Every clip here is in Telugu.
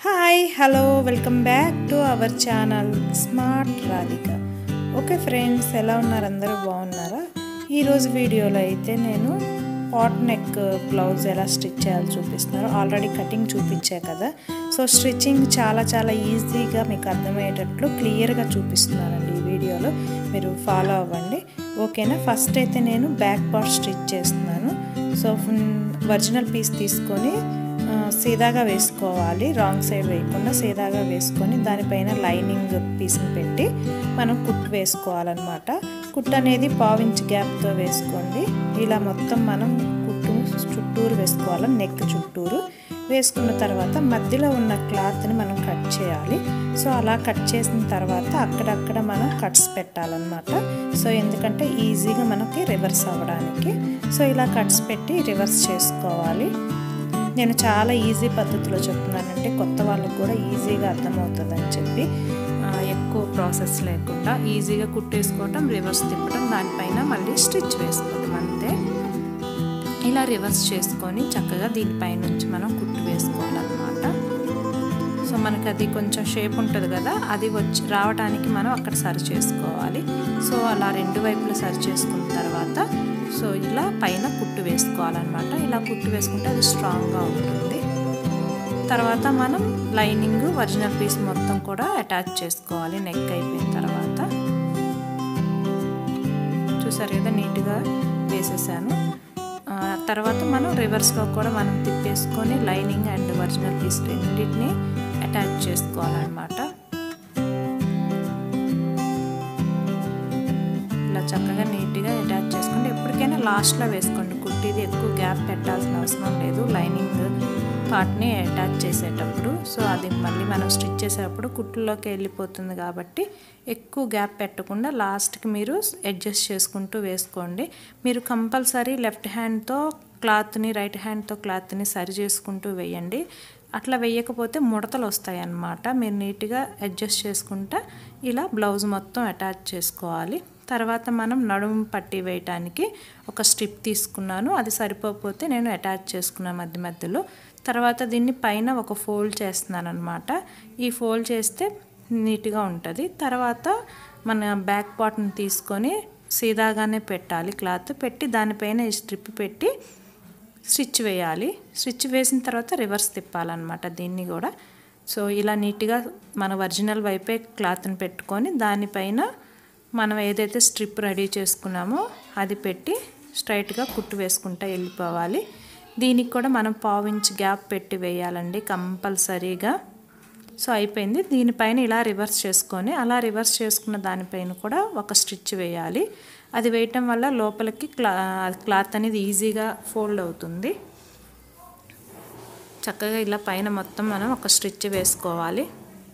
hi hello welcome back to our channel smart Radhika okay friends ఎలా ఉన్నారు అందరూ బాగున్నారా ఈరోజు వీడియోలో అయితే నేను పాట్ నెక్ బ్లౌజ్ ఎలా స్టిచ్ చేయాలో చూపిస్తున్నారు ఆల్రెడీ కటింగ్ చూపించా కదా సో స్టిచ్చింగ్ చాలా చాలా ఈజీగా మీకు అర్థమయ్యేటట్లు క్లియర్గా చూపిస్తున్నానండి ఈ వీడియోలో మీరు ఫాలో అవ్వండి ఓకేనా ఫస్ట్ అయితే నేను బ్యాక్ పార్ట్ స్టిచ్ చేస్తున్నాను సో ఒరిజినల్ పీస్ తీసుకొని సీదాగా వేసుకోవాలి రాంగ్ సైడ్ వేయకుండా సీదాగా వేసుకొని దానిపైన లైనింగ్ పీస్ని పెట్టి మనం కుట్టు వేసుకోవాలన్నమాట కుట్టు అనేది పావించ్ గ్యాప్తో వేసుకోండి ఇలా మొత్తం మనం కుట్టు చుట్టూరు వేసుకోవాలి నెక్ చుట్టూరు వేసుకున్న తర్వాత మధ్యలో ఉన్న క్లాత్ని మనం కట్ చేయాలి సో అలా కట్ చేసిన తర్వాత అక్కడక్కడ మనం కట్స్ పెట్టాలన్నమాట సో ఎందుకంటే ఈజీగా మనకి రివర్స్ అవ్వడానికి సో ఇలా కట్స్ పెట్టి రివర్స్ చేసుకోవాలి నేను చాలా ఈజీ పద్ధతిలో చెప్తున్నానంటే కొత్త వాళ్ళకు కూడా ఈజీగా అర్థమవుతుందని చెప్పి ఎక్కువ ప్రాసెస్ లేకుండా ఈజీగా కుట్టేసుకోవటం రివర్స్ తిప్పడం దానిపైన మళ్ళీ స్టిచ్ వేసుకోవటం అంతే ఇలా రివర్స్ చేసుకొని చక్కగా దీనిపై నుంచి మనం కుట్టు వేసుకోవాలన్నమాట సో మనకి అది కొంచెం షేప్ ఉంటుంది కదా అది వచ్చి రావడానికి మనం అక్కడ సరి చేసుకోవాలి సో అలా రెండు వైపులు సరి చేసుకున్న తర్వాత సో ఇలా పైన కుట్టు వేసుకోవాలన్నమాట ఇలా కుట్టు వేసుకుంటే అది స్ట్రాంగ్గా ఉంటుంది తర్వాత మనం లైనింగ్ ఒరిజినల్ పీస్ మొత్తం కూడా అటాచ్ చేసుకోవాలి నెక్ అయిపోయిన తర్వాత చూసారు కదా నీట్గా వేసేసాను తర్వాత మనం రివర్స్గా కూడా మనం తిప్పేసుకొని లైనింగ్ అండ్ ఒరిజినల్ పీస్ రెండింటిని అటాచ్ చేసుకోవాలన్నమాట ఇలా చక్కగా నీట్గా అటాచ్ చేసుకోండి ఎప్పటికైనా లాస్ట్లో వేసుకోండి కుట్టిది ఎక్కువ గ్యాప్ పెట్టాల్సిన అవసరం లేదు లైనింగ్ పార్ట్ని అటాచ్ చేసేటప్పుడు సో అది మళ్ళీ మనం స్టిచ్ చేసేటప్పుడు కుట్టులోకి వెళ్ళిపోతుంది కాబట్టి ఎక్కువ గ్యాప్ పెట్టకుండా లాస్ట్కి మీరు అడ్జస్ట్ చేసుకుంటూ వేసుకోండి మీరు కంపల్సరీ లెఫ్ట్ హ్యాండ్తో క్లాత్ని రైట్ హ్యాండ్తో క్లాత్ని సరి చేసుకుంటూ వేయండి అట్లా వేయకపోతే ముడతలు వస్తాయి అన్నమాట మీరు నీట్గా అడ్జస్ట్ చేసుకుంటా ఇలా బ్లౌజ్ మొత్తం అటాచ్ చేసుకోవాలి తర్వాత మనం నడుము పట్టి వేయటానికి ఒక స్ట్రిప్ తీసుకున్నాను అది సరిపోకపోతే నేను అటాచ్ చేసుకున్నాను మధ్య మధ్యలో తర్వాత దీన్ని పైన ఒక ఫోల్డ్ చేస్తున్నాను అనమాట ఈ ఫోల్డ్ చేస్తే నీట్గా ఉంటుంది తర్వాత మన బ్యాక్ పార్ట్ని తీసుకొని సీదాగానే పెట్టాలి క్లాత్ పెట్టి దానిపైన ఈ స్ట్రిప్ పెట్టి స్టిచ్ వేయాలి స్టిచ్ వేసిన తర్వాత రివర్స్ తిప్పాలన్నమాట దీన్ని కూడా సో ఇలా నీట్గా మన ఒరిజినల్ వైపే క్లాత్ని పెట్టుకొని దానిపైన మనం ఏదైతే స్ట్రిప్ రెడీ చేసుకున్నామో అది పెట్టి స్ట్రైట్గా కుట్టు వేసుకుంటూ వెళ్ళిపోవాలి దీనికి కూడా మనం పావించ్ గ్యాప్ పెట్టి వేయాలండి కంపల్సరీగా సో అయిపోయింది దీనిపైన ఇలా రివర్స్ చేసుకొని అలా రివర్స్ చేసుకున్న దానిపైన కూడా ఒక స్టిచ్ వేయాలి అది వేయటం వల్ల లోపలికి క్లా క్లాత్ అనేది ఈజీగా ఫోల్డ్ అవుతుంది చక్కగా ఇలా పైన మొత్తం మనం ఒక స్టిచ్ వేసుకోవాలి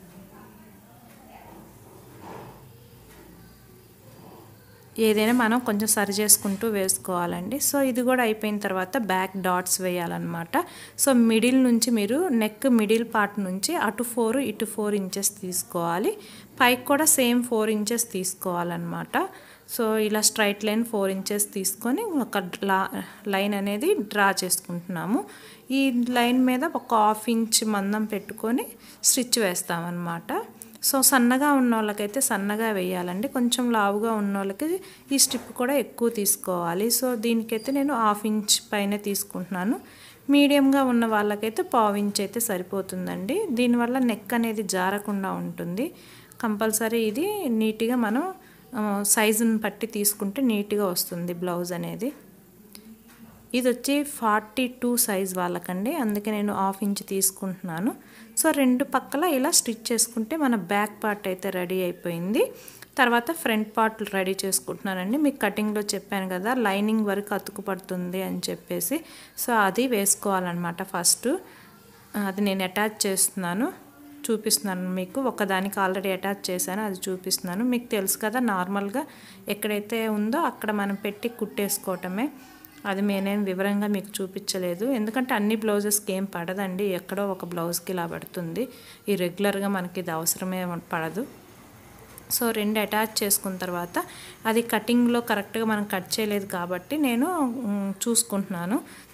ఏదైనా మనం కొంచెం సరి చేసుకుంటూ వేసుకోవాలండి సో ఇది కూడా అయిపోయిన తర్వాత బ్యాక్ డాట్స్ వేయాలన్నమాట సో మిడిల్ నుంచి మీరు నెక్ మిడిల్ పార్ట్ నుంచి అటు ఫోర్ ఇటు ఫోర్ ఇంచెస్ తీసుకోవాలి పైకి కూడా సేమ్ ఫోర్ ఇంచెస్ తీసుకోవాలన్నమాట సో ఇలా స్ట్రైట్ లైన్ ఫోర్ ఇంచెస్ తీసుకొని ఒక లా లైన్ అనేది డ్రా చేసుకుంటున్నాము ఈ లైన్ మీద ఒక హాఫ్ ఇంచ్ మందం పెట్టుకొని స్టిచ్ వేస్తామన్నమాట సో సన్నగా ఉన్న వాళ్ళకైతే సన్నగా వేయాలండి కొంచెం లావుగా ఉన్న వాళ్ళకి ఈ స్టిప్ కూడా ఎక్కువ తీసుకోవాలి సో దీనికైతే నేను హాఫ్ ఇంచ్ పైన తీసుకుంటున్నాను మీడియంగా ఉన్న వాళ్ళకైతే పావు ఇంచ్ అయితే సరిపోతుందండి దీనివల్ల నెక్ అనేది జారకుండా ఉంటుంది కంపల్సరీ ఇది నీట్గా మనం సైజుని బట్టి తీసుకుంటే నీట్గా వస్తుంది బ్లౌజ్ అనేది ఇది వచ్చి ఫార్టీ టూ సైజ్ వాళ్ళకండి అందుకే నేను హాఫ్ ఇంచ్ తీసుకుంటున్నాను సో రెండు పక్కల ఇలా స్టిచ్ చేసుకుంటే మన బ్యాక్ పార్ట్ అయితే రెడీ అయిపోయింది తర్వాత ఫ్రంట్ పార్ట్ రెడీ చేసుకుంటున్నానండి మీకు కటింగ్లో చెప్పాను కదా లైనింగ్ వరకు అతుకు పడుతుంది అని చెప్పేసి సో అది వేసుకోవాలన్నమాట ఫస్ట్ అది నేను అటాచ్ చేస్తున్నాను చూపిస్తున్నాను మీకు ఒకదానికి ఆల్రెడీ అటాచ్ చేశాను అది చూపిస్తున్నాను మీకు తెలుసు కదా నార్మల్గా ఎక్కడైతే ఉందో అక్కడ మనం పెట్టి కుట్టేసుకోవటమే అది నేనేం వివరంగా మీకు చూపించలేదు ఎందుకంటే అన్ని బ్లౌజెస్కి ఏం పడదండి ఎక్కడో ఒక బ్లౌజ్కి ఇలా పడుతుంది ఈ రెగ్యులర్గా మనకి ఇది అవసరమే పడదు సో రెండు అటాచ్ చేసుకున్న తర్వాత అది కటింగ్లో కరెక్ట్గా మనం కట్ చేయలేదు కాబట్టి నేను మ్, చూసుకుంటున్నాను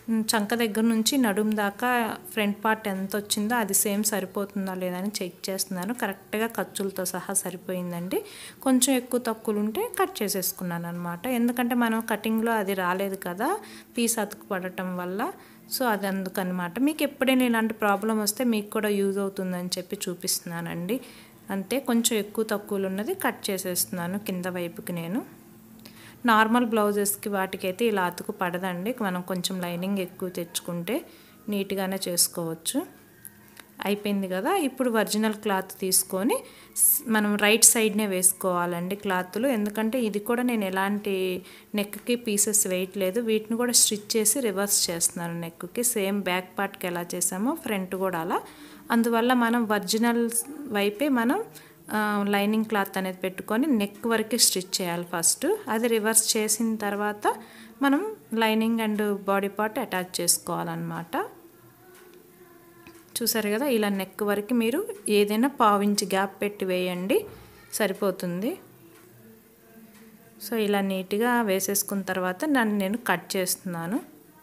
చంక దగ్గర నుంచి నడుం దాకా ఫ్రంట్ పార్ట్ ఎంత వచ్చిందో అది సేమ్ సరిపోతుందా లేదా అని చెక్ చేస్తున్నాను కరెక్ట్గా ఖర్చులతో సహా సరిపోయిందండి కొంచెం ఎక్కువ తక్కువలు ఉంటే కట్ చేసేసుకున్నాను అనమాట ఎందుకంటే మనం కటింగ్లో అది రాలేదు కదా పీస్ అతుకు పడటం వల్ల సో అది అందుకనమాట మీకు ఎప్పుడైనా ఇలాంటి ప్రాబ్లం వస్తే మీకు కూడా యూజ్ అవుతుందని చెప్పి చూపిస్తున్నానండి అంతే కొంచెం ఎక్కువ తక్కువలు ఉన్నది కట్ చేసేస్తున్నాను కింద వైపుకి నేను నార్మల్ బ్లౌజెస్కి వాటికైతే ఇలా అతుకు పడదండి మనం కొంచెం లైనింగ్ ఎక్కువ తెచ్చుకుంటే నీట్గానే చేసుకోవచ్చు అయిపోయింది కదా ఇప్పుడు ఒరిజినల్ క్లాత్ తీసుకొని మనం రైట్ సైడ్నే వేసుకోవాలండి క్లాత్లు ఎందుకంటే ఇది కూడా నేను ఎలాంటి నెక్కి పీసెస్ వేయట్లేదు వీటిని కూడా స్టిచ్ చేసి రివర్స్ చేస్తున్నాను నెక్కి సేమ్ బ్యాక్ పార్ట్కి ఎలా చేసామో ఫ్రంట్ కూడా అలా అందువల్ల మనం ఒరిజినల్ వైపే మనం లైనింగ్ క్లాత్ అనేది పెట్టుకొని నెక్ వరకు స్టిచ్ చేయాలి ఫస్ట్ అది రివర్స్ చేసిన తర్వాత మనం lining and body part attach చేసుకోవాలన్నమాట చూసారు కదా ఇలా నెక్ వరకు మీరు ఏదైనా పావించి గ్యాప్ పెట్టి వేయండి సరిపోతుంది సో ఇలా నీట్గా వేసేసుకున్న తర్వాత నన్ను నేను కట్ చేస్తున్నాను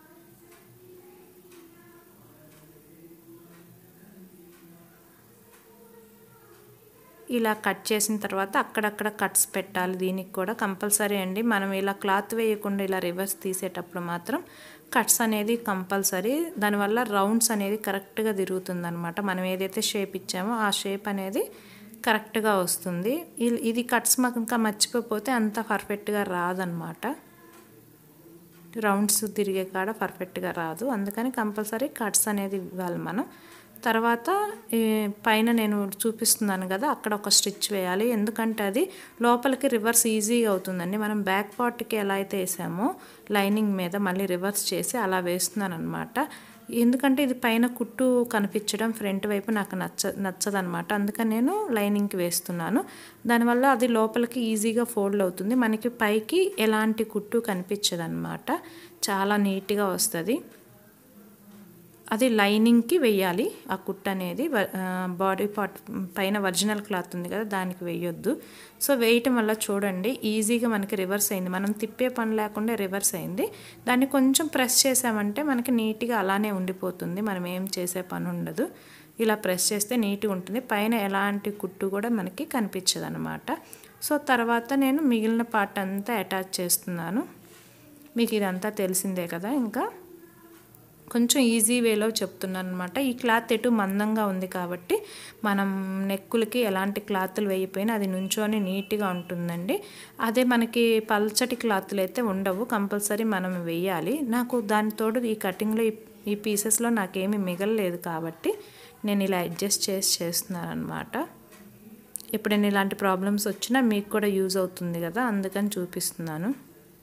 ఇలా కట్ చేసిన తర్వాత అక్కడక్కడ కట్స్ పెట్టాలి దీనికి కూడా కంపల్సరీ అండి మనం ఇలా క్లాత్ వేయకుండా ఇలా రివర్స్ తీసేటప్పుడు మాత్రం కట్స్ అనేది కంపల్సరీ దానివల్ల రౌండ్స్ అనేది కరెక్ట్గా తిరుగుతుంది అనమాట మనం ఏదైతే షేప్ ఇచ్చామో ఆ షేప్ అనేది కరెక్ట్గా వస్తుంది ఇది కట్స్ మాకు ఇంకా మర్చిపోతే అంత పర్ఫెక్ట్గా రాదనమాట రౌండ్స్ తిరిగే కాడ పర్ఫెక్ట్గా రాదు అందుకని కంపల్సరీ కట్స్ అనేది ఇవ్వాలి మనం తర్వాత పైన నేను చూపిస్తున్నాను కదా అక్కడ ఒక స్టిచ్ వేయాలి ఎందుకంటే అది లోపలికి రివర్స్ ఈజీగా అవుతుందండి మనం బ్యాక్ పార్ట్కి ఎలా అయితే వేసామో లైనింగ్ మీద మళ్ళీ రివర్స్ చేసి అలా వేస్తున్నాను అనమాట ఎందుకంటే ఇది పైన కుట్టు కనిపించడం ఫ్రంట్ వైపు నాకు నచ్చ నచ్చదనమాట అందుకని నేను లైనింగ్కి వేస్తున్నాను దానివల్ల అది లోపలికి ఈజీగా ఫోల్డ్ అవుతుంది మనకి పైకి ఎలాంటి కుట్టు కనిపించదన్నమాట చాలా నీట్గా వస్తుంది అది లైనింగ్కి వెయ్యాలి ఆ కుట్ అనేది బాడీ పార్ట్ పైన ఒరిజినల్ క్లాత్ ఉంది కదా దానికి వేయొద్దు సో వేయటం వల్ల చూడండి ఈజీగా మనకి రివర్స్ అయింది మనం తిప్పే పని లేకుండా రివర్స్ అయింది దాన్ని కొంచెం ప్రెస్ చేసామంటే మనకి నీట్గా అలానే ఉండిపోతుంది మనం ఏం చేసే పని ఉండదు ఇలా ప్రెస్ చేస్తే నీట్గా ఉంటుంది పైన ఎలాంటి కుట్టు కూడా మనకి కనిపించదు అనమాట సో తర్వాత నేను మిగిలిన పార్ట్ అంతా అటాచ్ చేస్తున్నాను మీకు ఇదంతా తెలిసిందే కదా ఇంకా కొంచెం ఈజీ వేలో చెప్తున్నాను అనమాట ఈ క్లాత్ ఎటు మందంగా ఉంది కాబట్టి మనం నెక్కులకి ఎలాంటి క్లాత్లు వేయిపోయినా అది నుంచొని నీట్గా ఉంటుందండి అదే మనకి పల్చటి క్లాత్లు అయితే ఉండవు కంపల్సరీ మనం వేయాలి నాకు దానితోడు ఈ కటింగ్లో ఈ పీసెస్లో నాకేమీ మిగలలేదు కాబట్టి నేను ఇలా అడ్జస్ట్ చేసి చేస్తున్నాను అనమాట ఎప్పుడైనా ఇలాంటి ప్రాబ్లమ్స్ వచ్చినా మీకు కూడా యూజ్ అవుతుంది కదా అందుకని చూపిస్తున్నాను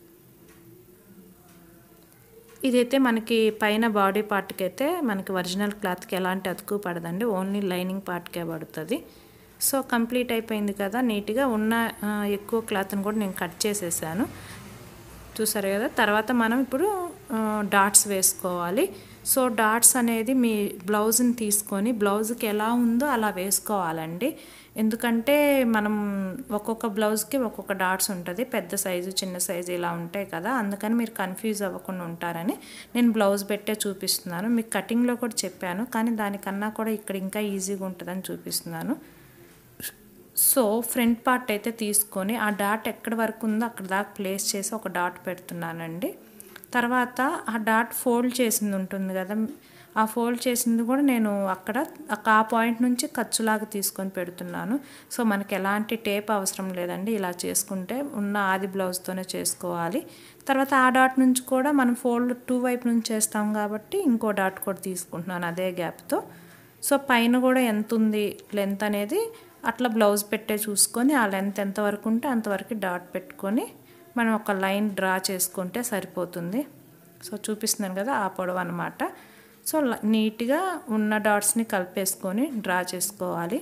ఇదైతే మనకి పైన బాడీ పార్ట్కి అయితే మనకి ఒరిజినల్ క్లాత్కి ఎలాంటి అతుకు పడదండి ఓన్లీ లైనింగ్ పార్ట్కే పడుతుంది సో కంప్లీట్ అయిపోయింది కదా నీట్గా ఉన్న ఎక్కువ క్లాత్ని కూడా నేను కట్ చేసేసాను చూసారు కదా తర్వాత మనం ఇప్పుడు డాట్స్ వేసుకోవాలి సో డాట్స్ అనేది మీ బ్లౌజ్ని తీసుకొని బ్లౌజ్కి ఎలా ఉందో అలా వేసుకోవాలండి ఎందుకంటే మనం ఒక్కొక్క బ్లౌజ్కి ఒక్కొక్క డాట్స్ ఉంటుంది పెద్ద సైజు చిన్న సైజు ఇలా ఉంటాయి కదా అందుకని మీరు కన్ఫ్యూజ్ అవ్వకుండా ఉంటారని నేను బ్లౌజ్ పెట్టే చూపిస్తున్నాను మీకు కటింగ్లో కూడా చెప్పాను కానీ దానికన్నా కూడా ఇక్కడ ఇంకా ఈజీగా ఉంటుందని చూపిస్తున్నాను సో ఫ్రంట్ పార్ట్ అయితే తీసుకొని ఆ డాట్ ఎక్కడి వరకు ఉందో అక్కడ దాకా ప్లేస్ చేసి ఒక డాట్ పెడుతున్నానండి తర్వాత ఆ డాట్ ఫోల్డ్ చేసింది ఉంటుంది కదా ఆ ఫోల్డ్ చేసింది కూడా నేను అక్కడ ఆ పాయింట్ నుంచి ఖర్చులాగా తీసుకొని పెడుతున్నాను సో మనకి ఎలాంటి టేప్ అవసరం లేదండి ఇలా చేసుకుంటే ఉన్న ఆది బ్లౌజ్తోనే చేసుకోవాలి తర్వాత ఆ డాట్ నుంచి కూడా మనం ఫోల్డ్ టూ వైపు నుంచి చేస్తాం కాబట్టి ఇంకో డాట్ కూడా తీసుకుంటున్నాను అదే గ్యాప్తో సో పైన కూడా ఎంత ఉంది లెంత్ అనేది అట్లా బ్లౌజ్ పెట్టే చూసుకొని ఆ లెంత్ ఎంతవరకు ఉంటే అంతవరకు డాట్ పెట్టుకొని మనం ఒక లైన్ డ్రా చేసుకుంటే సరిపోతుంది సో చూపిస్తున్నాను కదా ఆ పొడవు అనమాట సో నీట్గా ఉన్న డాట్స్ని కలిపేసుకొని డ్రా చేసుకోవాలి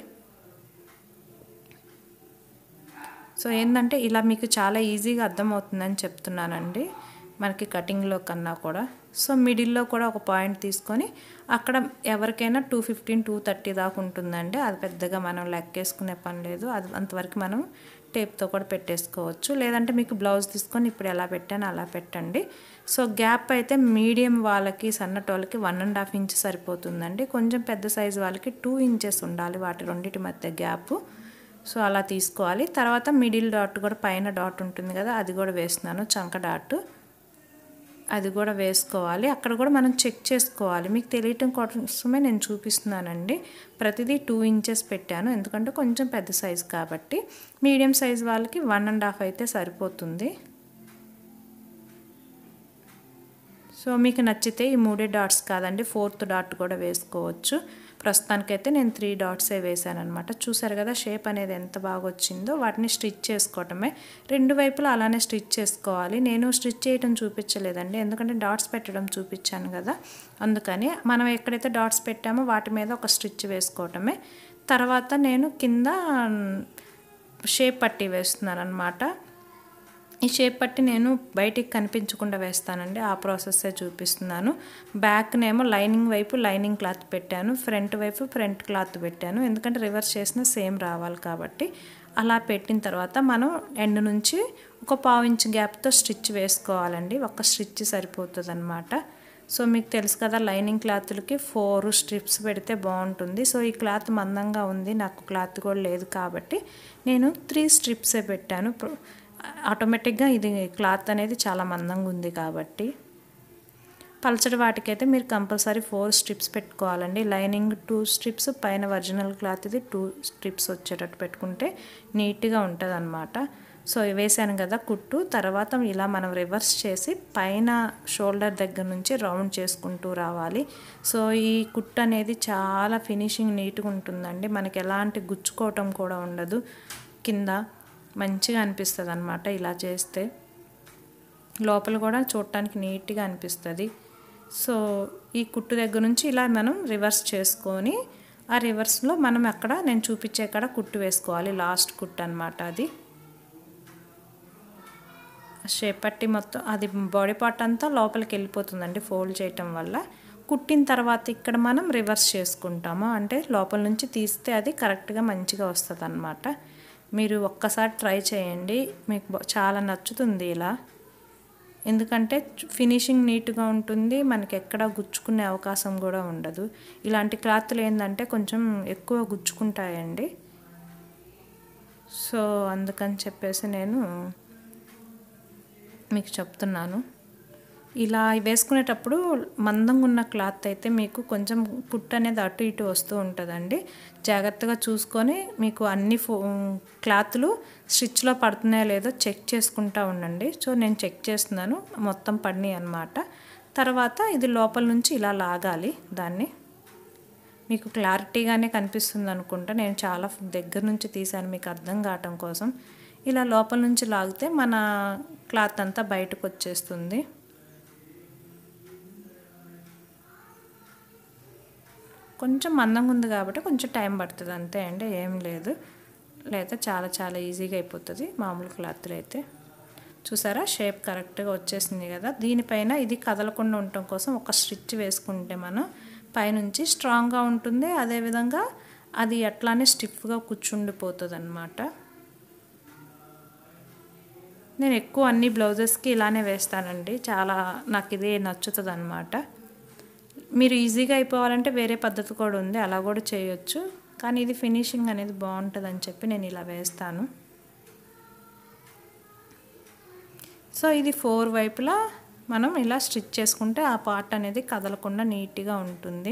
సో ఏంటంటే ఇలా మీకు చాలా ఈజీగా అర్థమవుతుందని చెప్తున్నానండి మనకి కటింగ్లో కన్నా కూడా సో మిడిల్లో కూడా ఒక పాయింట్ తీసుకొని అక్కడ ఎవరికైనా టూ ఫిఫ్టీన్ టూ థర్టీ దాకా ఉంటుందండి అది పెద్దగా మనం లెక్కేసుకునే పని లేదు అది అంతవరకు మనం టేప్తో కూడా పెట్టేసుకోవచ్చు లేదంటే మీకు బ్లౌజ్ తీసుకొని ఇప్పుడు ఎలా పెట్టాను అలా పెట్టండి సో గ్యాప్ అయితే మీడియం వాళ్ళకి సన్నటోళ్ళకి వన్ అండ్ హాఫ్ ఇంచ్ సరిపోతుందండి కొంచెం పెద్ద సైజు వాళ్ళకి టూ ఇంచెస్ ఉండాలి వాటి రెండింటి మధ్య గ్యాప్ సో అలా తీసుకోవాలి తర్వాత మిడిల్ డాట్ కూడా పైన డాట్ ఉంటుంది కదా అది కూడా వేస్తున్నాను చంక డాట్ అది కూడా వేసుకోవాలి అక్కడ కూడా మనం చెక్ చేసుకోవాలి మీకు తెలియటం కోసమే నేను చూపిస్తున్నానండి ప్రతిదీ టూ ఇంచెస్ పెట్టాను ఎందుకంటే కొంచెం పెద్ద సైజు కాబట్టి మీడియం సైజ్ వాళ్ళకి వన్ అండ్ హాఫ్ అయితే సరిపోతుంది సో మీకు నచ్చితే ఈ మూడే డాట్స్ కాదండి ఫోర్త్ డాట్ కూడా వేసుకోవచ్చు ప్రస్తుతానికైతే నేను త్రీ డాట్సే వేసాను అనమాట చూసారు కదా షేప్ అనేది ఎంత బాగా వచ్చిందో వాటిని స్టిచ్ చేసుకోవటమే రెండు వైపులా అలానే స్టిచ్ చేసుకోవాలి నేను స్టిచ్ చేయడం చూపించలేదండి ఎందుకంటే డాట్స్ పెట్టడం చూపించాను కదా అందుకని మనం ఎక్కడైతే డాట్స్ పెట్టామో వాటి మీద ఒక స్టిచ్ వేసుకోవటమే తర్వాత నేను కింద షేప్ పట్టి వేస్తున్నాను అనమాట ఈ షేప్ పట్టి నేను బయటికి కనిపించకుండా వేస్తానండి ఆ ప్రాసెస్సే చూపిస్తున్నాను బ్యాక్నేమో లైనింగ్ వైపు లైనింగ్ క్లాత్ పెట్టాను ఫ్రంట్ వైపు ఫ్రంట్ క్లాత్ పెట్టాను ఎందుకంటే రివర్స్ చేసిన సేమ్ రావాలి కాబట్టి అలా పెట్టిన తర్వాత మనం ఎండ్ నుంచి ఒక పావు ఇంచ్ గ్యాప్తో స్టిచ్ వేసుకోవాలండి ఒక స్టిచ్ సరిపోతుంది అనమాట సో మీకు తెలుసు కదా లైనింగ్ క్లాత్లకి ఫోర్ స్ట్రిప్స్ పెడితే బాగుంటుంది సో ఈ క్లాత్ మందంగా ఉంది నాకు క్లాత్ కూడా లేదు కాబట్టి నేను త్రీ స్ట్రిప్సే పెట్టాను ఆటోమేటిక్గా ఇది క్లాత్ అనేది చాలా మందంగా ఉంది కాబట్టి పల్చడి వాటికైతే మీరు కంపల్సరీ ఫోర్ స్ట్రిప్స్ పెట్టుకోవాలండి లైనింగ్ టూ స్ట్రిప్స్ పైన ఒరిజినల్ క్లాత్ ఇది టూ స్ట్రిప్స్ వచ్చేటట్టు పెట్టుకుంటే నీట్గా ఉంటుంది అనమాట సో వేసాను కదా కుట్టు తర్వాత ఇలా మనం రివర్స్ చేసి పైన షోల్డర్ దగ్గర నుంచి రౌండ్ చేసుకుంటూ రావాలి సో ఈ కుట్టు అనేది చాలా ఫినిషింగ్ నీట్గా ఉంటుందండి మనకి ఎలాంటి గుచ్చుకోవటం కూడా ఉండదు కింద మంచిగా అనిపిస్తుంది అనమాట ఇలా చేస్తే లోపల కూడా చూడటానికి నీట్గా అనిపిస్తుంది సో ఈ కుట్టు దగ్గర నుంచి ఇలా మనం రివర్స్ చేసుకొని ఆ రివర్స్లో మనం అక్కడ నేను చూపించే కాడ కుట్టు వేసుకోవాలి లాస్ట్ కుట్టు అనమాట అది షేప్ పట్టి మొత్తం అది బాడీ పార్ట్ అంతా లోపలికి వెళ్ళిపోతుందండి ఫోల్డ్ చేయటం వల్ల కుట్టిన తర్వాత ఇక్కడ మనం రివర్స్ చేసుకుంటాము అంటే లోపల నుంచి తీస్తే అది కరెక్ట్గా మంచిగా వస్తుంది అనమాట మీరు ఒక్కసారి ట్రై చేయండి మీకు చాలా నచ్చుతుంది ఇలా ఎందుకంటే ఫినిషింగ్ నీట్గా ఉంటుంది మనకి ఎక్కడ గుచ్చుకునే అవకాశం కూడా ఉండదు ఇలాంటి క్లాత్లు ఏంటంటే కొంచెం ఎక్కువ గుచ్చుకుంటాయండి సో అందుకని చెప్పేసి నేను మీకు చెప్తున్నాను ఇలా వేసుకునేటప్పుడు మందంగా ఉన్న క్లాత్ అయితే మీకు కొంచెం కుట్టు అనేది అటు ఇటు వస్తూ ఉంటుందండి జాగ్రత్తగా చూసుకొని మీకు అన్ని ఫో క్లాత్లు స్టిచ్లో పడుతున్నాయో లేదో చెక్ చేసుకుంటూ ఉండండి సో నేను చెక్ చేస్తున్నాను మొత్తం పడినాయి అనమాట తర్వాత ఇది లోపల నుంచి ఇలా లాగాలి దాన్ని మీకు క్లారిటీగానే కనిపిస్తుంది అనుకుంటా నేను చాలా దగ్గర నుంచి తీశాను మీకు అర్థం కావటం కోసం ఇలా లోపల నుంచి లాగితే మన క్లాత్ అంతా బయటకు వచ్చేస్తుంది కొంచెం మందంగా ఉంది కాబట్టి కొంచెం టైం పడుతుంది అంతే అండి ఏం లేదు లేదా చాలా చాలా ఈజీగా అయిపోతుంది మామూలు క్లాత్లు అయితే చూసారా షేప్ కరెక్ట్గా వచ్చేసింది కదా దీనిపైన ఇది కదలకుండా ఉండటం కోసం ఒక స్టిచ్ వేసుకుంటే మనం పైనుంచి స్ట్రాంగ్గా ఉంటుంది అదేవిధంగా అది అట్లానే స్టిఫ్గా కూర్చుండిపోతుంది అనమాట నేను ఎక్కువ అన్ని బ్లౌజెస్కి ఇలానే వేస్తానండి చాలా నాకు ఇదే నచ్చుతుంది అనమాట మీరు ఈజీగా అయిపోవాలంటే వేరే పద్ధతి కూడా ఉంది అలా కూడా చేయొచ్చు కానీ ఇది ఫినిషింగ్ అనేది బాగుంటుంది అని చెప్పి నేను ఇలా వేస్తాను సో ఇది ఫోర్ వైపులా మనం ఇలా స్టిచ్ చేసుకుంటే ఆ పార్ట్ అనేది కదలకుండా నీట్గా ఉంటుంది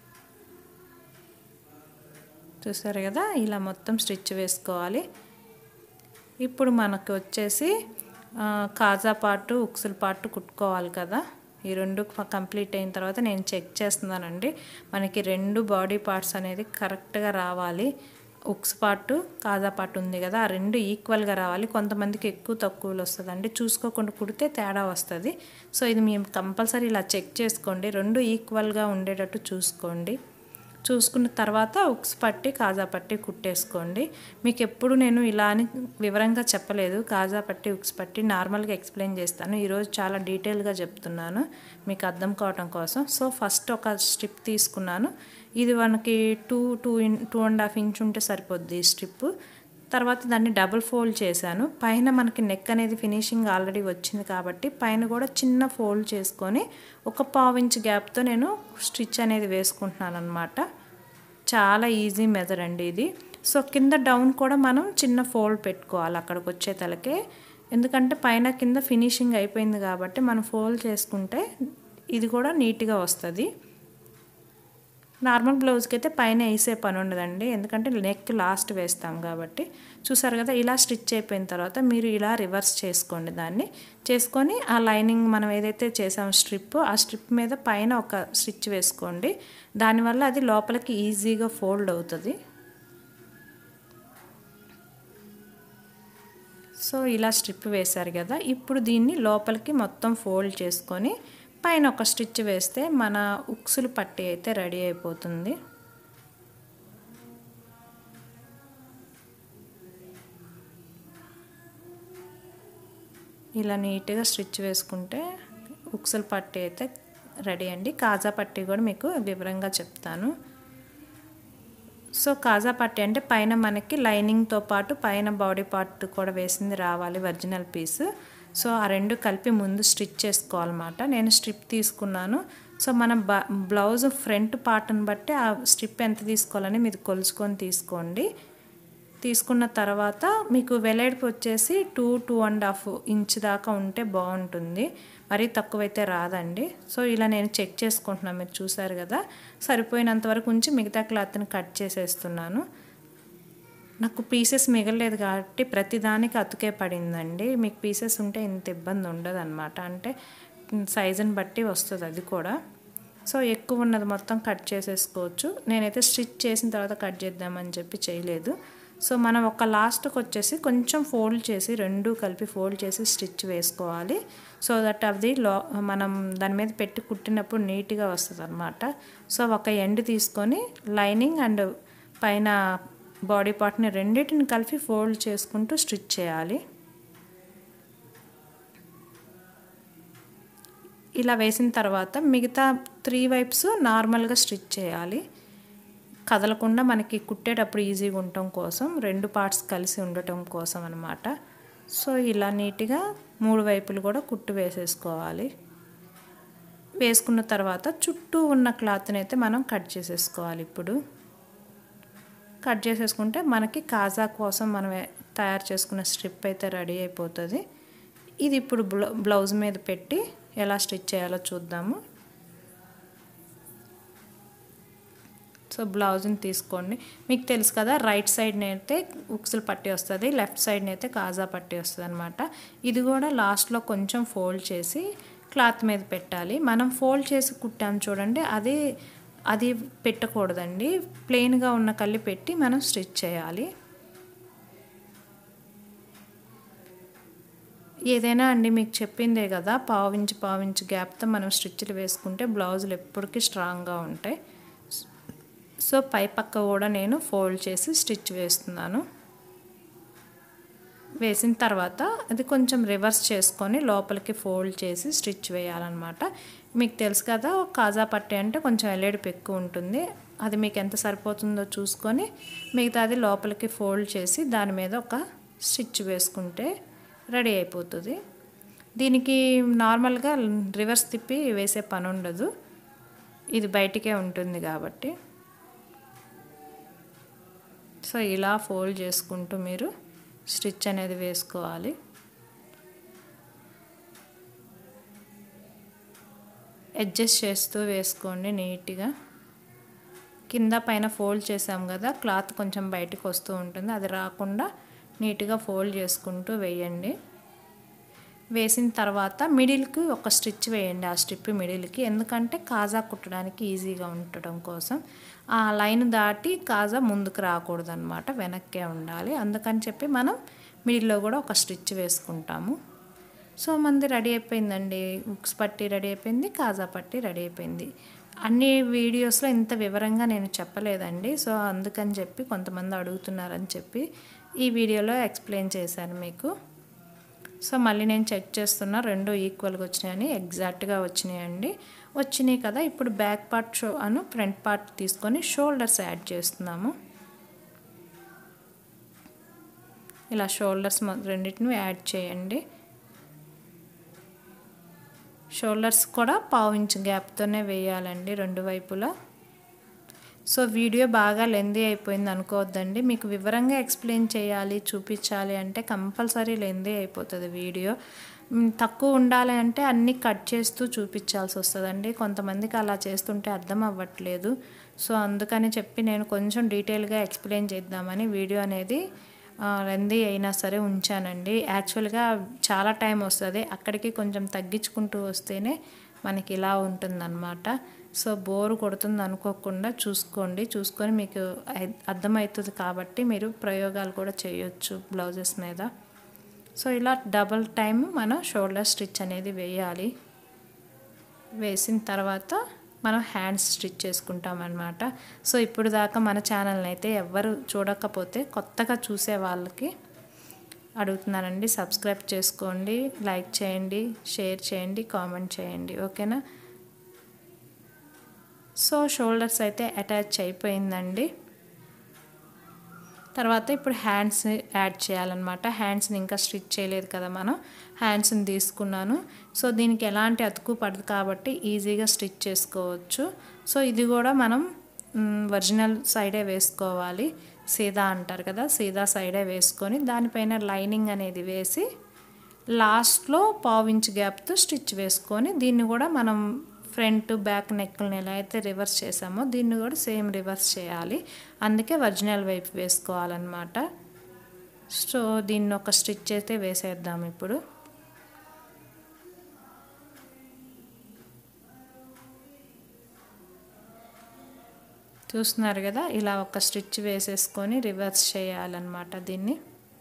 చూసారు కదా ఇలా మొత్తం స్టిచ్ వేసుకోవాలి ఇప్పుడు మనకు వచ్చేసి కాజా పార్టు ఉక్సుల పార్టు కుట్టుకోవాలి కదా ఈ రెండు కంప్లీట్ అయిన తర్వాత నేను చెక్ చేస్తున్నానండి మనకి రెండు బాడీ పార్ట్స్ అనేది కరెక్ట్గా రావాలి ఉక్స్ పార్ట్ కాజా పార్ట్ ఉంది కదా ఆ రెండు ఈక్వల్గా రావాలి కొంతమందికి ఎక్కువ తక్కువలు వస్తుందండి చూసుకోకుండా కుడితే తేడా వస్తుంది సో ఇది మేము కంపల్సరీ ఇలా చెక్ చేసుకోండి రెండు ఈక్వల్గా ఉండేటట్టు చూసుకోండి చూసుకున్న తర్వాత ఉక్స్ పట్టి కాజా పట్టి కుట్టేసుకోండి మీకు ఎప్పుడు నేను ఇలా అని వివరంగా చెప్పలేదు కాజా పట్టి ఉక్స్ పట్టి నార్మల్గా ఎక్స్ప్లెయిన్ చేస్తాను ఈరోజు చాలా డీటెయిల్గా చెప్తున్నాను మీకు అర్థం కావటం కోసం సో ఫస్ట్ ఒక స్ట్రిప్ తీసుకున్నాను ఇది మనకి two two in two and half inch ఉంటే సరిపోద్ది ఈ స్ట్రిప్ తర్వాత దాన్ని డబుల్ ఫోల్డ్ చేశాను పైన మనకి నెక్ అనేది ఫినిషింగ్ ఆల్రెడీ వచ్చింది కాబట్టి పైన కూడా చిన్న ఫోల్డ్ చేసుకొని ఒక పావు ఇంచ్ గ్యాప్తో నేను స్టిచ్ అనేది వేసుకుంటున్నాను అనమాట చాలా ఈజీ మెథడ్ అండి ఇది సో కింద డౌన్ కూడా మనం చిన్న ఫోల్డ్ పెట్టుకోవాలి అక్కడికి వచ్చే తలకే ఎందుకంటే పైన కింద ఫినిషింగ్ అయిపోయింది కాబట్టి మనం ఫోల్డ్ చేసుకుంటే ఇది కూడా నీట్గా వస్తుంది నార్మల్ బ్లౌజ్కి అయితే పైన వేసే పని ఉండదండి ఎందుకంటే నెక్ లాస్ట్ వేస్తాం కాబట్టి చూసారు కదా ఇలా స్టిచ్ అయిపోయిన తర్వాత మీరు ఇలా రివర్స్ చేసుకోండి దాన్ని చేసుకొని ఆ లైనింగ్ మనం ఏదైతే చేసాం స్ట్రిప్ ఆ స్ట్రిప్ మీద పైన ఒక స్టిచ్ వేసుకోండి దానివల్ల అది లోపలికి ఈజీగా ఫోల్డ్ అవుతుంది సో ఇలా స్ట్రిప్ వేశారు కదా ఇప్పుడు దీన్ని లోపలికి మొత్తం ఫోల్డ్ చేసుకొని పైన ఒక స్టిచ్ వేస్తే మన ఉక్సులు పట్టి అయితే రెడీ అయిపోతుంది ఇలా నీట్గా స్టిచ్ వేసుకుంటే ఉక్సులు పట్టి అయితే రెడీ అండి కాజా పట్టి కూడా మీకు వివరంగా చెప్తాను సో కాజా పట్టి అంటే పైన మనకి లైనింగ్తో పాటు పైన బాడీ పార్ట్ కూడా వేసింది రావాలి ఒరిజినల్ పీస్ సో ఆ రెండు కలిపి ముందు స్టిచ్ చేసుకోవాలన్నమాట నేను స్ట్రిప్ తీసుకున్నాను సో మన బ బ్లౌజ్ ఫ్రంట్ పార్ట్ని బట్టి ఆ స్ట్రిప్ ఎంత తీసుకోవాలని మీరు కొలుచుకొని తీసుకోండి తీసుకున్న తర్వాత మీకు వెడల్పు వచ్చేసి two two and half inch దాకా ఉంటే బాగుంటుంది మరీ తక్కువైతే రాదండి సో ఇలా నేను చెక్ చేసుకుంటున్నాను మీరు చూసారు కదా సరిపోయినంత వరకు ఉంచి మిగతా క్లాత్ని కట్ చేసేస్తున్నాను నాకు పీసెస్ మిగలేదు కాబట్టి ప్రతిదానికి అతుకే పడిందండి మీకు పీసెస్ ఉంటే ఇంత ఇబ్బంది ఉండదు అనమాట అంటే సైజుని బట్టి వస్తుంది అది కూడా సో ఎక్కువ ఉన్నది మొత్తం కట్ చేసేసుకోవచ్చు నేనైతే స్టిచ్ చేసిన తర్వాత కట్ చేద్దామని చెప్పి చేయలేదు సో మనం ఒక లాస్ట్కి వచ్చేసి కొంచెం ఫోల్డ్ చేసి రెండు కలిపి ఫోల్డ్ చేసి స్టిచ్ వేసుకోవాలి సో దట్ అది లో మనం దాని మీద పెట్టి కుట్టినప్పుడు నీట్గా వస్తుంది అనమాట సో ఒక ఎండ్ తీసుకొని లైనింగ్ అండ్ పైన బాడీ పార్ట్ని రెండింటిని కలిపి ఫోల్డ్ చేసుకుంటూ స్టిచ్ చేయాలి ఇలా వేసిన తర్వాత మిగతా త్రీ వైప్స్ నార్మల్గా స్టిచ్ చేయాలి కదలకుండా మనకి కుట్టేటప్పుడు ఈజీగా ఉండటం కోసం రెండు పార్ట్స్ కలిసి ఉండటం కోసం అనమాట సో ఇలా నీట్గా మూడు వైపులు కూడా కుట్టు వేసేసుకోవాలి వేసుకున్న తర్వాత చుట్టూ ఉన్న క్లాత్ని అయితే మనం కట్ చేసేసుకోవాలి ఇప్పుడు కట్ చేసేసుకుంటే మనకి కాజా కోసం మనం తయారు చేసుకున్న స్ట్రిప్ అయితే రెడీ అయిపోతుంది ఇది ఇప్పుడు బ్లౌజ్ మీద పెట్టి ఎలా స్టిచ్ చేయాలో చూద్దాము సో బ్లౌజ్ని తీసుకోండి మీకు తెలుసు కదా రైట్ సైడ్ని అయితే ఉక్సులు పట్టి వస్తుంది లెఫ్ట్ సైడ్ని అయితే కాజా పట్టి వస్తుంది అనమాట ఇది కూడా లాస్ట్లో కొంచెం ఫోల్డ్ చేసి క్లాత్ మీద పెట్టాలి మనం ఫోల్డ్ చేసి కుట్టాం చూడండి అది అది పెట్టకూడదండి ప్లెయిన్గా ఉన్న కల్లి పెట్టి మనం స్టిచ్ చేయాలి ఏదైనా అండి మీకు చెప్పిందే కదా పావించి పావించి గ్యాప్తో మనం స్టిచ్లు వేసుకుంటే బ్లౌజులు ఎప్పటికీ స్ట్రాంగ్గా ఉంటాయి సో పై పక్క కూడా నేను ఫోల్డ్ చేసి స్టిచ్ వేస్తున్నాను వేసిన తర్వాత అది కొంచెం రివర్స్ చేసుకొని లోపలికి ఫోల్డ్ చేసి స్టిచ్ వేయాలన్నమాట మీకు తెలుసు కదా కాజా పట్టీ అంటే కొంచెం ఎల్లేడిపు ఎక్కువ ఉంటుంది అది మీకు ఎంత సరిపోతుందో చూసుకొని మిగతాది లోపలికి ఫోల్డ్ చేసి దాని మీద ఒక స్టిచ్ వేసుకుంటే రెడీ అయిపోతుంది దీనికి నార్మల్గా రివర్స్ తిప్పి వేసే పని ఉండదు ఇది బయటికే ఉంటుంది కాబట్టి సో ఇలా ఫోల్డ్ చేసుకుంటూ మీరు స్టిచ్ అనేది వేసుకోవాలి అడ్జస్ట్ చేస్తూ వేసుకోండి నీట్గా కింద పైన ఫోల్డ్ చేసాం కదా క్లాత్ కొంచెం బయటకు వస్తూ ఉంటుంది అది రాకుండా నీట్గా ఫోల్డ్ చేసుకుంటూ వేయండి వేసిన తర్వాత మిడిల్కి ఒక స్టిచ్ వేయండి ఆ స్ట్రిప్ మిడిల్కి ఎందుకంటే కాజా కుట్టడానికి ఈజీగా ఉండటం కోసం ఆ లైన్ దాటి కాజా ముందుకు రాకూడదు అనమాట వెనక్కే ఉండాలి అందుకని చెప్పి మనం మిడిల్లో కూడా ఒక స్టిచ్ వేసుకుంటాము సో మంది రెడీ అయిపోయిందండి ఉక్స్ పట్టి రెడీ అయిపోయింది కాజా పట్టి రెడీ అయిపోయింది అన్ని వీడియోస్లో ఇంత వివరంగా నేను చెప్పలేదండి సో అందుకని చెప్పి కొంతమంది అడుగుతున్నారని చెప్పి ఈ వీడియోలో ఎక్స్ప్లెయిన్ చేశాను మీకు సో మళ్ళీ నేను చెక్ చేస్తున్నా రెండు ఈక్వల్గా వచ్చినాయని ఎగ్జాక్ట్గా వచ్చినాయండి వచ్చినాయి కదా ఇప్పుడు బ్యాక్ పార్ట్ షో అను ఫ్రంట్ పార్ట్ తీసుకొని షోల్డర్స్ యాడ్ చేస్తున్నాము ఇలా షోల్డర్స్ రెండింటిని యాడ్ చేయండి షోల్డర్స్ కూడా పావు ఇంచ్ గ్యాప్తోనే వేయాలండి రెండు వైపులా సో వీడియో బాగా లెందీ అయిపోయింది అనుకోవద్దండి మీకు వివరంగా ఎక్స్ప్లెయిన్ చేయాలి చూపించాలి అంటే కంపల్సరీ లెందీ అయిపోతుంది వీడియో తక్కువ ఉండాలి అంటే అన్నీ కట్ చేస్తూ చూపించాల్సి వస్తుందండి కొంతమందికి అలా చేస్తుంటే అర్థం అవ్వట్లేదు సో అందుకని చెప్పి నేను కొంచెం డీటెయిల్గా ఎక్స్ప్లెయిన్ చేద్దామని వీడియో అనేది లెందీ అయినా సరే ఉంచానండి యాక్చువల్గా చాలా టైం వస్తుంది అక్కడికి కొంచెం తగ్గించుకుంటూ వస్తేనే మనకి ఇలా ఉంటుందన్నమాట సో బోరు కొడుతుంది అనుకోకుండా చూసుకోండి చూసుకొని మీకు అర్థమవుతుంది కాబట్టి మీరు ప్రయోగాలు కూడా చేయొచ్చు బ్లౌజెస్ మీద సో ఇలా డబల్ టైం మనం షోల్డర్ స్టిచ్ అనేది వేయాలి వేసిన తర్వాత మనం హ్యాండ్స్ స్టిచ్ చేసుకుంటాం అనమాట సో ఇప్పుడు దాకా మన ఛానల్ని అయితే ఎవరు చూడకపోతే కొత్తగా చూసే వాళ్ళకి అడుగుతున్నానండి సబ్స్క్రైబ్ చేసుకోండి లైక్ చేయండి షేర్ చేయండి కామెంట్ చేయండి ఓకేనా సో షోల్డర్స్ అయితే అటాచ్ అయిపోయిందండి తర్వాత ఇప్పుడు హ్యాండ్స్ యాడ్ చేయాలన్నమాట హ్యాండ్స్ని ఇంకా స్టిచ్ చేయలేదు కదా మనం హ్యాండ్స్ని తీసుకున్నాను సో దీనికి ఎలాంటి అతుకు పడదు కాబట్టి ఈజీగా స్టిచ్ చేసుకోవచ్చు సో ఇది కూడా మనం ఒరిజినల్ సైడే వేసుకోవాలి సీదా అంటారు కదా సీదా సైడే వేసుకొని దానిపైన లైనింగ్ అనేది వేసి లాస్ట్లో పావించ్ గ్యాప్తో స్టిచ్ వేసుకొని దీన్ని కూడా మనం ఫ్రంట్ బ్యాక్ నెక్ని ఎలా అయితే రివర్స్ చేసామో దీన్ని కూడా సేమ్ రివర్స్ చేయాలి అందుకే ఒరిజినల్ వైపు వేసుకోవాలన్నమాట సో దీన్ని ఒక స్టిచ్ అయితే వేసేద్దాం ఇప్పుడు చూస్తున్నారు కదా ఇలా ఒక స్టిచ్ వేసేసుకొని రివర్స్ చేయాలన్నమాట దీన్ని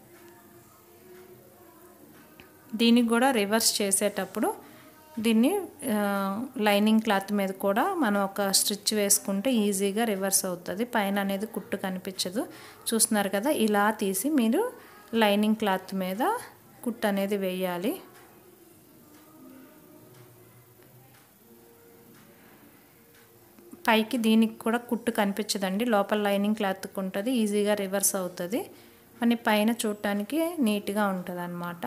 దీనికి కూడా రివర్స్ చేసేటప్పుడు దీన్ని లైనింగ్ క్లాత్ మీద కూడా మనం ఒక స్టిచ్ వేసుకుంటే ఈజీగా రివర్స్ అవుతుంది పైన అనేది కుట్టు కనిపించదు చూస్తున్నారు కదా ఇలా తీసి మీరు లైనింగ్ క్లాత్ మీద కుట్టు అనేది వేయాలి పైకి దీనికి కూడా కుట్టు కనిపించదండి లోపల లైనింగ్ క్లాత్ ఉంటుంది ఈజీగా రివర్స్ అవుతుంది అని పైన చూడటానికి నీట్గా ఉంటుంది అన్నమాట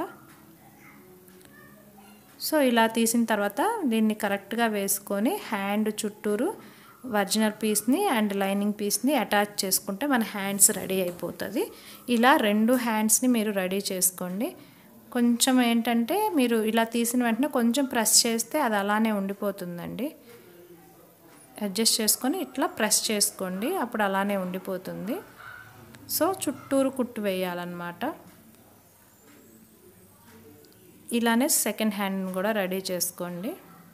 సో ఇలా తీసిన తర్వాత దీన్ని కరెక్ట్గా వేసుకొని హ్యాండ్ చుట్టూరు ఒరిజినల్ పీస్ని అండ్ లైనింగ్ పీస్ని అటాచ్ చేసుకుంటే మన హ్యాండ్స్ రెడీ అయిపోతుంది ఇలా రెండు హ్యాండ్స్ని మీరు రెడీ చేసుకోండి కొంచెం ఏంటంటే మీరు ఇలా తీసిన వెంటనే కొంచెం ప్రెస్ చేస్తే అది అలానే ఉండిపోతుందండి అడ్జస్ట్ చేసుకొని ఇట్లా ప్రెస్ చేసుకోండి అప్పుడు అలానే ఉండిపోతుంది సో చుట్టూరు కుట్టు వేయాలన్నమాట ఇలానే సెకండ్ హ్యాండ్ కూడా రెడీ చేసుకోండి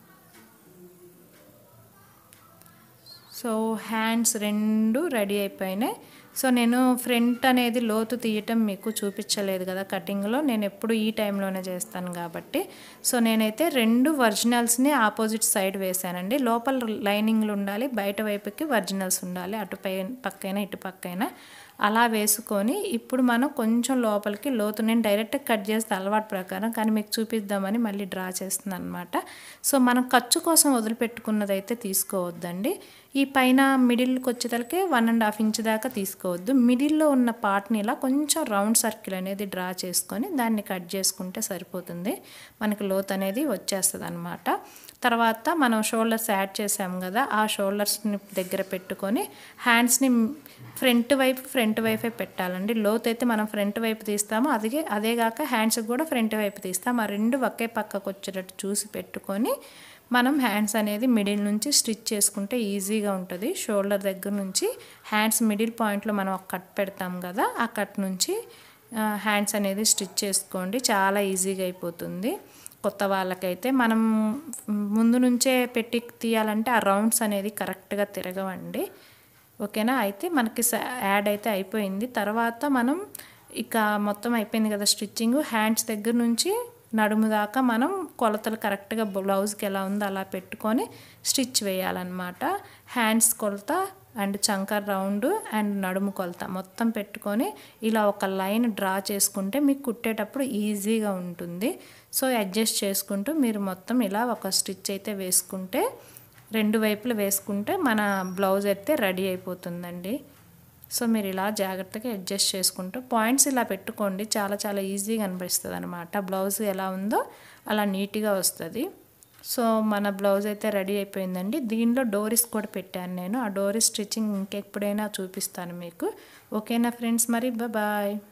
సో హ్యాండ్స్ రెండు రెడీ అయిపోయినాయి సో నేను ఫ్రంట్ అనేది లోతు తీయటం మీకు చూపించలేదు కదా కటింగ్లో నేను ఎప్పుడు ఈ టైంలోనే చేస్తాను కాబట్టి సో నేనైతే రెండు ఒరిజినల్స్ని ఆపోజిట్ సైడ్ వేసానండి లోపల లైనింగ్లు ఉండాలి బయట వైపుకి ఒరిజినల్స్ ఉండాలి అటు పై పక్కైనా ఇటు పక్కైనా అలా వేసుకొని ఇప్పుడు మనం కొంచెం లోపలికి లోతు నేను డైరెక్ట్ కట్ చేస్తే అలవాటు ప్రకారం కానీ మీకు చూపిద్దామని మళ్ళీ డ్రా చేస్తున్నాను అనమాట సో మనం ఖర్చు కోసం వదిలిపెట్టుకున్నది అయితే తీసుకోవద్దండి ఈ పైన మిడిల్కి వచ్చేతలకే వన్ అండ్ హాఫ్ ఇంచ్ దాకా తీసుకోవద్దు మిడిల్లో ఉన్న పార్ట్ని ఇలా కొంచెం రౌండ్ సర్కిల్ అనేది డ్రా చేసుకొని దాన్ని కట్ చేసుకుంటే సరిపోతుంది మనకి లోత్ అనేది వచ్చేస్తుంది అనమాట తర్వాత మనం షోల్డర్స్ యాడ్ చేసాం కదా ఆ షోల్డర్స్ని దగ్గర పెట్టుకొని హ్యాండ్స్ని ఫ్రంట్ వైపు ఫ్రంట్ వైపే పెట్టాలండి లోత్ అయితే మనం ఫ్రంట్ వైపు తీస్తాము అదే అదేగాక హ్యాండ్స్కి కూడా ఫ్రంట్ వైపు తీస్తాం ఆ రెండు ఒకే పక్కకు వచ్చేటట్టు చూసి పెట్టుకొని మనం హ్యాండ్స్ అనేది మిడిల్ నుంచి స్టిచ్ చేసుకుంటే ఈజీగా ఉంటుంది షోల్డర్ దగ్గర నుంచి హ్యాండ్స్ మిడిల్ పాయింట్లో మనం ఒక కట్ పెడతాం కదా ఆ కట్ నుంచి హ్యాండ్స్ అనేది స్టిచ్ చేసుకోండి చాలా ఈజీగా అయిపోతుంది కొత్త వాళ్ళకైతే మనం ముందు నుంచే పెట్టి తీయాలంటే ఆ రౌండ్స్ అనేది కరెక్ట్గా తిరగవండి ఓకేనా అయితే మనకి యాడ్ అయితే అయిపోయింది తర్వాత మనం ఇక మొత్తం అయిపోయింది కదా స్టిచ్చింగ్ హ్యాండ్స్ దగ్గర నుంచి నడుము దాకా మనం కొలతలు కరెక్ట్గా బ్లౌజ్కి ఎలా ఉందో అలా పెట్టుకొని స్టిచ్ వేయాలన్నమాట హ్యాండ్స్ కొలత అండ్ చంకర్ రౌండ్ అండ్ నడుము కొలత మొత్తం పెట్టుకొని ఇలా ఒక లైన్ డ్రా చేసుకుంటే మీకు కుట్టేటప్పుడు ఈజీగా ఉంటుంది సో అడ్జస్ట్ చేసుకుంటూ మీరు మొత్తం ఇలా ఒక స్టిచ్ అయితే వేసుకుంటే రెండు వైపులు వేసుకుంటే మన బ్లౌజ్ అయితే రెడీ అయిపోతుందండి సో మీరు ఇలా జాగ్రత్తగా అడ్జస్ట్ చేసుకుంటూ పాయింట్స్ ఇలా పెట్టుకోండి చాలా చాలా ఈజీగా అనిపిస్తుంది అనమాట బ్లౌజ్ ఎలా ఉందో అలా నీట్గా వస్తుంది సో మన బ్లౌజ్ అయితే రెడీ అయిపోయిందండి దీనిలో డోరీస్ కూడా పెట్టాను నేను ఆ డోరీస్ స్టిచ్చింగ్ ఇంకెప్పుడైనా చూపిస్తాను మీకు ఓకేనా ఫ్రెండ్స్ మరి బాయ్